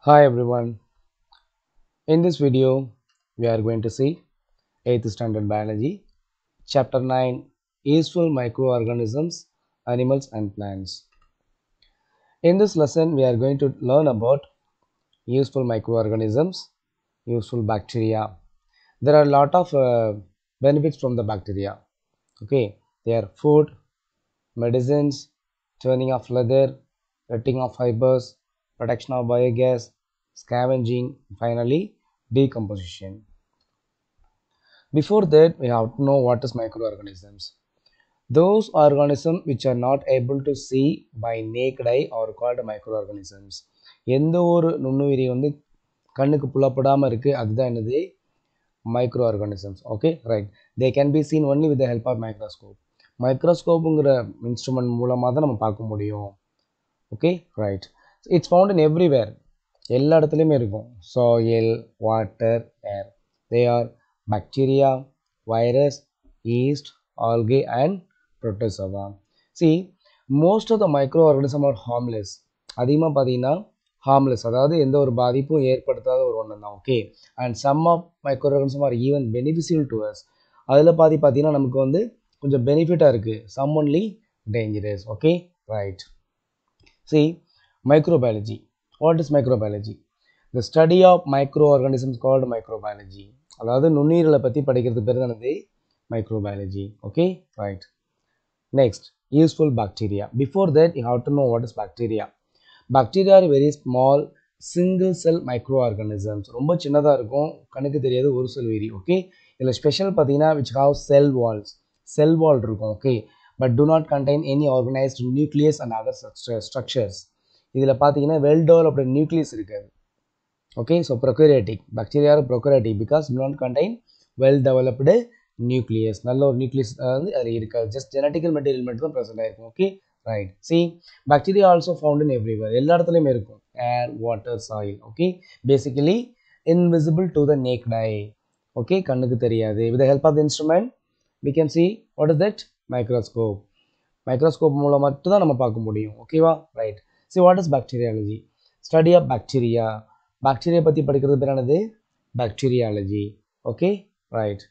Hi everyone. In this video, we are going to see 8th standard biology, chapter 9 useful microorganisms, animals and plants. In this lesson, we are going to learn about useful microorganisms, useful bacteria. There are a lot of uh, benefits from the bacteria. Okay, they are food, medicines, turning of leather, cutting of fibers, production of biogas, scavenging, finally decomposition. Before that, we have to know what is microorganisms. Those organisms which are not able to see by naked eye are called microorganisms. எந்த ஒரு நுண்ணுயிரி வந்து கண்ணுக்கு புலப்படாமல் இருக்குது அதுதான் என்னது micro organisms okay right they can be seen only with the help of microscope மைக்ரோஸ்கோப்புங்கிற instrument மூலமாக தான் நம்ம பார்க்க முடியும் okay right it's found in everywhere எல்லா இடத்துலையுமே இருக்கும் soil water air they are bacteria virus yeast algae and protozoa see most of the micro organism are harmless அதிகமாக பார்த்தீங்கன்னா ஹார்ம்லெஸ் அதாவது எந்த ஒரு பாதிப்பும் ஏற்படுத்தாத ஒரு ஒன்று தான் okay and some of micro organism are even beneficial to us அதில் பாதி பார்த்தீங்கன்னா நமக்கு வந்து கொஞ்சம் பெனிஃபிட்டாக இருக்குது some only dangerous okay right see microbiology what is microbiology the study of micro organisms called microbiology அதாவது நுண்ணுயிர்களை பற்றி படிக்கிறது பேர் தான் என்னது microbiology okay right next useful bacteria before that you have to know what is bacteria bacteria are very small single cell micro organisms ரொம்ப சின்னதாக இருக்கும் கணக்கு தெரியாது ஒரு செல் உயிரி ஓகே இதில் ஸ்பெஷல் பார்த்தீங்கன்னா which have cell walls cell wall இருக்கும் okay but do not contain any organised nucleus and other structures இதில் பார்த்தீங்கன்னா வெல் டெவலப்டு நியூக்ளியஸ் இருக்காது okay so prokaryotic bacteria prokaryotic because do not contain well developed nucleus நல்ல ஒரு nucleus வந்து அதில் இருக்காது just genetical material மட்டும் தான் ப்ரெசென்ட் ஆயிருக்கும் okay right see bacteria also found in everywhere எல்லா இடத்துலையுமே இருக்கும் air water soil okay basically invisible to the naked eye okay கண்ணுக்கு தெரியாது with help of the instrument we can see what is that microscope microscope மூலம் மட்டும் தான் நம்ம பார்க்க முடியும் ஓகேவா right see what is bacteriology study of bacteria bacteria பற்றி படிக்கிறது பேர் என்னது bacteriology okay right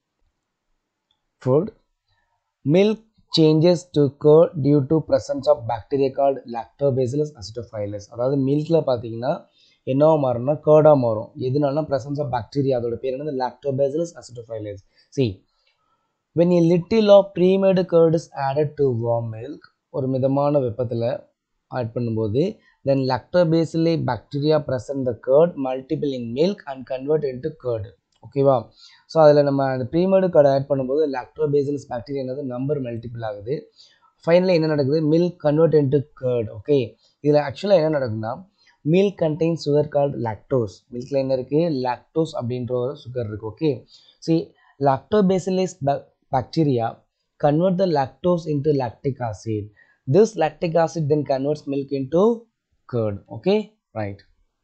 food milk changes to occur due to presence of bacteria called lactobacillus acidophilus அதாவது மில்கில் பார்த்தீங்கன்னா என்னவா மாறும்னா கேர்டாக மாறும் எதுனால presence of bacteria அதோட பேர் என்னது lactobacillus acidophilus see when a little of pre-made curd is added to warm milk ஒரு மிதமான வெப்பத்தில் ஆட் பண்ணும்போது then lactobacilli bacteria present the curd multiple in milk and convert into curd ஓகேவா so அதில் நம்ம அந்த ப்ரீமேடு கார்டு ஆட் பண்ணும்போது lactobacillus bacteria என்னது நம்பர் மல்டிபிள் ஆகுது ஃபைனலாக என்ன நடக்குது milk convert into curd okay இதில் ஆக்சுவலாக என்ன நடக்குதுன்னா milk contain sugar called lactose மில்கில் என்ன இருக்குது லாக்டோஸ் அப்படின்ற ஒரு சுகர் இருக்குது okay see lactobacillus bacteria convert the lactose into lactic acid this lactic acid then converts milk into curd okay right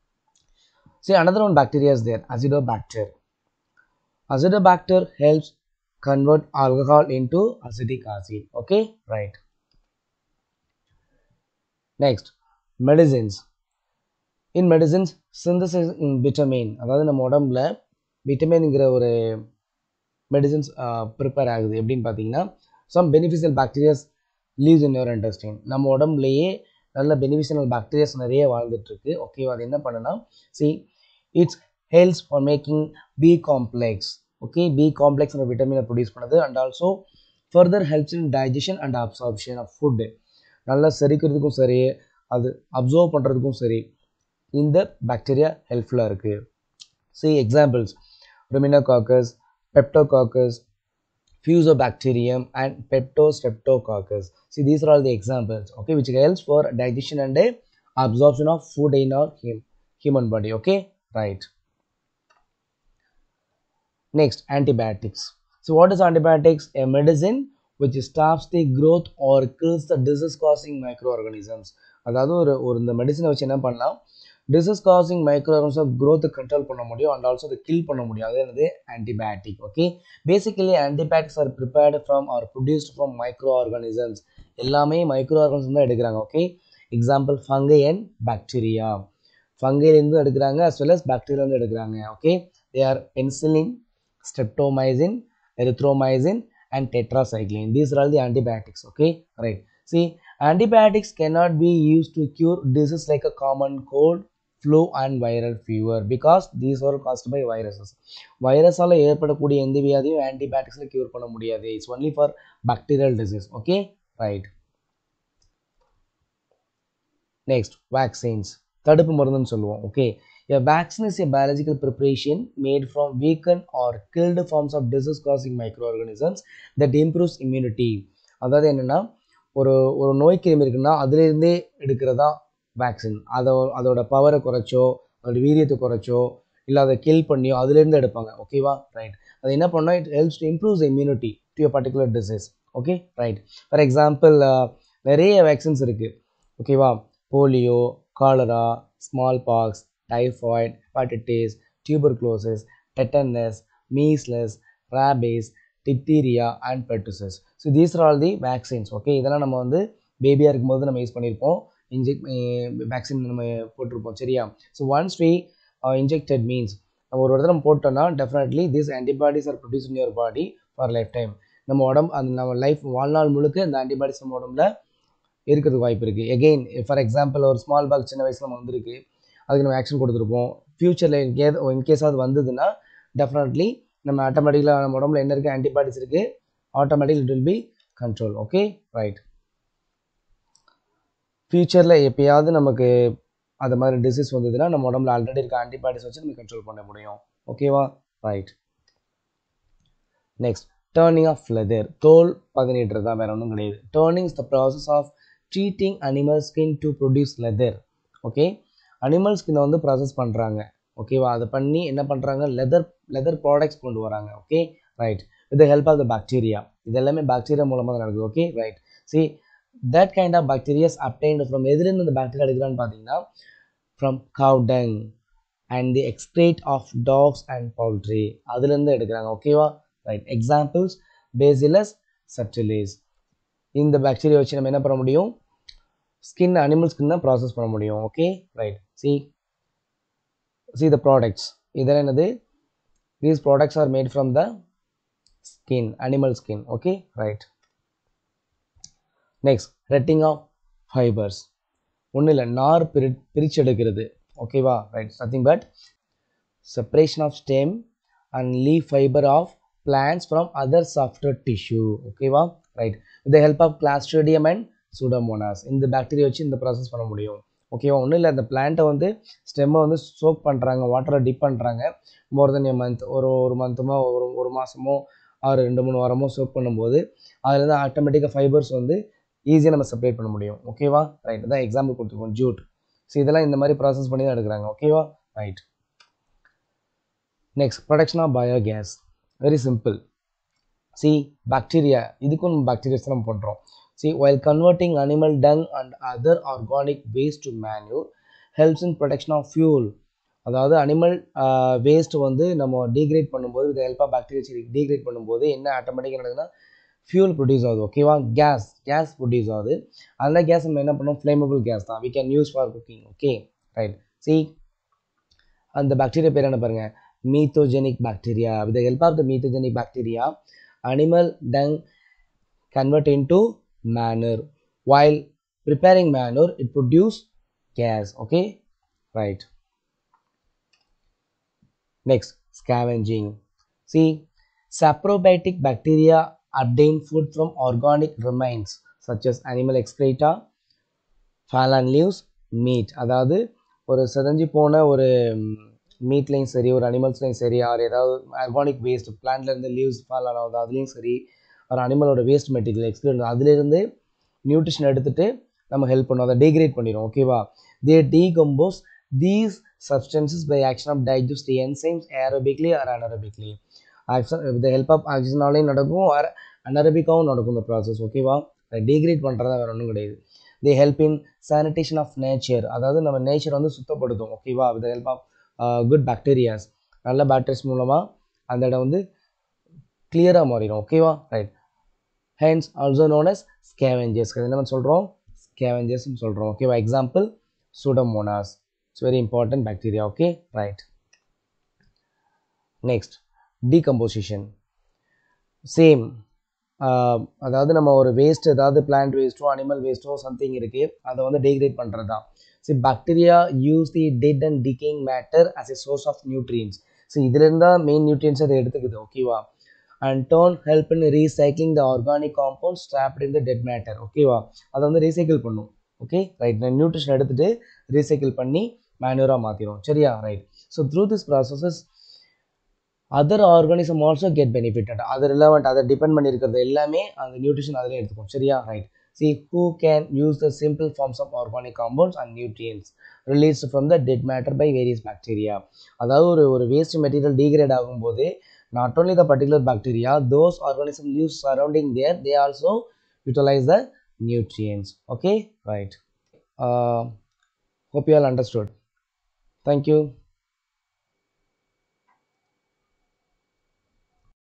See another one bacteria is there, Acidobacter. Acidobacter helps convert alcohol into acetic acid. Okay, right. Next, medicines. In medicines, synthesis in vitamin. அதாவது நம்ம உடம்புல விட்டமின்ங்கிற ஒரு medicines prepare ஆகுது எப்படின்னு பார்த்தீங்கன்னா some beneficial bacterias leaves in your intestine நம்ம உடம்புலையே நல்ல பெனிஃபிஷியல் பாக்டீரியாஸ் நிறைய வாழ்ந்துட்டுருக்கு ஓகேவா அது என்ன பண்ணுன்னா see it's helps for making B complex okay B complex அந்த விட்டமினை ப்ரொடியூஸ் பண்ணுது and also further helps in digestion and absorption of food நல்லா செரிக்கிறதுக்கும் சரி அது அப்சர்வ் பண்ணுறதுக்கும் சரி இந்த பாக்டீரியா ஹெல்ப்ஃபுல்லாக இருக்குது see examples ruminococcus peptococcus Fusobacterium and Peptostreptococcus. See, these are all the examples, okay, which helps for digestion and uh, absorption of food in our hum human body, okay, right. Next, antibiotics. So, what is antibiotics? A medicine which stops the growth or kills the disease-causing microorganisms. அதாவது ஒரு ஒரு இந்த மெடிசனை வச்சு என்ன பண்ணலாம் disease causing micro organism க்ரோத்தை control பண்ண முடியும் அண்ட் ஆல்சோ அதை கில் பண்ண முடியும் அது என்னது antibiotic okay basically antibiotics are prepared from or produced from micro organisms எல்லாமே மைக்ரோ ஆர்கானிசம் தான் எடுக்கிறாங்க ஓகே எக்ஸாம்பிள் ஃபங்கை அண்ட் பாக்டீரியா ஃபங்கைலேருந்து எடுக்கிறாங்க அஸ் வெல் அஸ் பாக்டீரியாலேருந்து எடுக்கிறாங்க okay they are penicillin streptomycin erythromycin and tetracycline. These are all the antibiotics. Okay, right. See, antibiotics cannot be used to cure diseases like a common cold, flu, and viral fever because these are caused by viruses. வைரஸால் ஏற்படக்கூடிய எந்த வியாதியும் ஆன்டிபயோட்டிக்ஸில் cure பண்ண முடியாது it's only for bacterial disease okay right next vaccines தடுப்பு மருந்துன்னு சொல்லுவோம் ஓகே A vaccine is a biological preparation made from weakened or killed forms of disease-causing microorganisms that improves immunity. அதாவது என்னென்னா ஒரு ஒரு நோய் கிருமி இருக்குன்னா அதுலேருந்தே எடுக்கிறதா வேக்சின் அதை அதோட பவரை குறைச்சோ அதோட வீரியத்தை குறைச்சோ இல்லை அதை கில் பண்ணியோ அதுலேருந்து எடுப்பாங்க ஓகேவா ரைட் அது என்ன பண்ணால் it helps to improves immunity to a particular disease okay right for example நிறைய வேக்சின்ஸ் இருக்குது ஓகேவா polio cholera smallpox typhoid, hepatitis, tuberculosis, tetanus, measles, rabies, diphtheria and pertussis. So these are all the vaccines. Okay, இதெல்லாம் நம்ம வந்து பேபியாக இருக்கும்போது நம்ம use பண்ணியிருப்போம் inject vaccine நம்ம போட்டிருப்போம் சரியா so once we injected means நம்ம ஒரு இடத்துல நம்ம போட்டோம்னா definitely this antibodies are produce in your body for lifetime நம்ம உடம்பு அந்த நம்ம லைஃப் வாழ்நாள் முழுக்க இந்த ஆன்டிபாடிஸ் நம்ம உடம்புல இருக்கிறதுக்கு வாய்ப்பு இருக்குது எகெயின் ஃபார் எக்ஸாம்பிள் ஒரு ஸ்மால் பாக் சின்ன வயசில் நம்ம வந்திருக்கு அதுக்கு நம்ம ஆக்ஷன் கொடுத்துருப்போம் ஃப்யூச்சரில் இன்கே இன்கேஸ் அது வந்ததுன்னா டெஃபினெட்லி நம்ம ஆட்டோமேட்டிக்கலாக நம்ம உடம்புல என்ன இருக்குது ஆன்டிபாடிஸ் இருக்குது automatic it will be control okay right ஃப்யூச்சரில் எப்பயாவது நமக்கு அது மாதிரி டிசீஸ் வந்ததுன்னா நம்ம உடம்புல ஆல்ரெடி இருக்க ஆன்டிபாடிஸ் வச்சு நம்ம கண்ட்ரோல் பண்ண முடியும் ஓகேவா ரைட் நெக்ஸ்ட் டேர்னிங் ஆஃப் லெதர் தோல் பதினெட்டு தான் வேற ஒன்றும் கிடையாது டேர்னிங் is the process of treating animal skin to produce leather okay animal ஸ்கின்னை வந்து ப்ராசஸ் பண்ணுறாங்க ஓகேவா அதை பண்ணி என்ன பண்ணுறாங்க லெதர் லெதர் ப்ராடக்ட்ஸ் கொண்டு வராங்க okay right with the help of the bacteria இது எல்லாமே பாக்டீரியா மூலமாக தான் நடக்குது okay right see that kind of bacterias obtained from எதுலேருந்து இந்த பாக்டீரியா எடுக்கிறான்னு பார்த்தீங்கன்னா from cow dung and the excrete of dogs and poultry அதுலேருந்து எடுக்கிறாங்க ஓகேவா ரைட் எக்ஸாம்பிள்ஸ் பேசிலஸ் சப்டிலிஸ் இந்த பாக்டீரியா வச்சு நம்ம என்ன பண்ண முடியும் ஸ்கின் அனிமல் ஸ்கின் தான் ப்ராசஸ் பண்ண முடியும் okay right see see the products இதெல்லாம் என்னது these products are made from the skin animal skin okay right next retting of fibres ஒன்றும் இல்லை நார் பிரி பிரிச்செடுக்கிறது ஓகேவா right nothing but separation of stem and leave fibre of plants from other software tissue ஓகேவா right with help of clostridium and pseudomonas இந்த bacteria வச்சு இந்த ப்ராசஸ் பண்ண முடியும் ஓகேவா ஒன்றும் இல்லை அந்த பிளான்ட்டை வந்து ஸ்டெம்மை வந்து சோக் பண்ணுறாங்க வாட்டரில் டிப் பண்ணுறாங்க மோர் தென் எ மந்த் ஒரு ஒரு மந்த்துமோ ஒரு ஒரு மாதமோ ஆறு ரெண்டு மூணு வாரமோ சோக் பண்ணும்போது அதுலேருந்து ஆட்டோமேட்டிக்காக ஃபைபர்ஸ் வந்து ஈஸியாக நம்ம செப்பரேட் பண்ண முடியும் ஓகேவா ரைட் தான் எக்ஸாம்பிள் கொடுத்துருக்கோம் ஜூட் ஸோ இதெல்லாம் இந்த மாதிரி ப்ராசஸ் பண்ணி தான் எடுக்கிறாங்க ஓகேவா right next production of biogas very simple see bacteria இதுக்கும் பாக்டீரியாஸ் நம்ம பண்ணுறோம் See, while converting animal dung and other organic waste to manure helps in production of fuel. அதாவது அனிமல் வேஸ்ட் வந்து நம்ம டீக்ரேட் பண்ணும்போது with help of bacteria degrade பண்ணும்போது என்ன ஆட்டோமேட்டிக்காக நடக்குதுன்னா ஃபியூல் ப்ரொடியூஸ் ஆகுது ஓகேவா கேஸ் கேஸ் ப்ரொடியூஸ் ஆகுது அந்த கேஸ் நம்ம என்ன பண்ணோம் ஃப்ளேமபிள் கேஸ் தான் we can use for cooking okay right see அந்த பாக்டீரியா பேர் என்ன பாருங்கள் methanogenic bacteria with help of the methanogenic bacteria animal dung convert into manure while preparing manure it produce gas okay right next scavenging see saprobiotic bacteria obtain food from organic remains such as animal excreta fallen leaves meat அதாவது ஒரு செதஞ்சு போன ஒரு மீட்லேயும் சரி ஒரு அனிமல்ஸ்லேயும் சரி or ஏதாவது organic waste பிளான்ட்லேருந்து leaves fall ஆனது அதுலேயும் சரி ஒரு அனிமலோட வேஸ்ட் மெட்டீரியல் எக்ஸ்பீரியன்ஸ் அதுலேருந்து நியூட்ரிஷன் எடுத்துகிட்டு நம்ம ஹெல்ப் பண்ணுவோம் அதை டீக்ரேட் பண்ணிடும் ஓகேவா they decompose these substances by action of digest enzymes aerobically or anaerobically action with help of ஆக்சிஜனாலையும் நடக்கும் ஆர் அனரபிக்காவும் நடக்கும் இந்த ப்ராசஸ் ஓகேவா டீக்ரேட் பண்ணுறதா வேறு ஒன்றும் கிடையாது they help in sanitation of nature அதாவது நம்ம நேச்சர் வந்து சுத்தப்படுத்தும் ஓகேவா with help of good bacterias நல்ல பேக்டீரியாஸ் மூலமாக அந்த இடம் வந்து கிளியராக மாறிடும் ஓகேவா right hands also known as scavengers என்ன சொல்கிறோம் ஸ்கேவெஞ்சர்ஸ்னு சொல்கிறோம் ஓகேவா example pseudomonas it's very important bacteria okay right next decomposition same அதாவது நம்ம ஒரு வேஸ்ட் ஏதாவது பிளான்ட் வேஸ்ட்டோ அனிமல் வேஸ்ட்டோ சம்திங் இருக்குது அதை வந்து டீக்ரேட் பண்ணுறது தான் see bacteria use the dead and decaying matter as a source of nutrients so இதுலேருந்து தான் மெயின் நியூட்ரியன்ஸ் அதை எடுத்துக்குது ஓகேவா and done help in recycling the organic compound strapped in the dead matter ஓகேவா அதை வந்து ரீசைக்கிள் பண்ணும் ஓகே ரைட் நியூட்ரிஷன் எடுத்துகிட்டு ரீசைக்கிள் பண்ணி மேனுவராக மாற்றிடும் சரியா right so through this processes other organism also get benefitted அது ரிலவெண்ட் அதை டிபெண்ட் பண்ணியிருக்கிறது எல்லாமே அந்த நியூட்ரிஷன் அதிலே எடுத்துக்கும் சரியா right see who can use the simple forms of organic compounds and nutrients release from the dead matter by various bacteria அதாவது ஒரு ஒரு வேஸ்ட் மெட்டீரியல் டீக்ரேட் ஆகும்போது not only the particular bacteria those organism use surrounding there they also utilise the nutrients okay right uh, hope you all understood thank you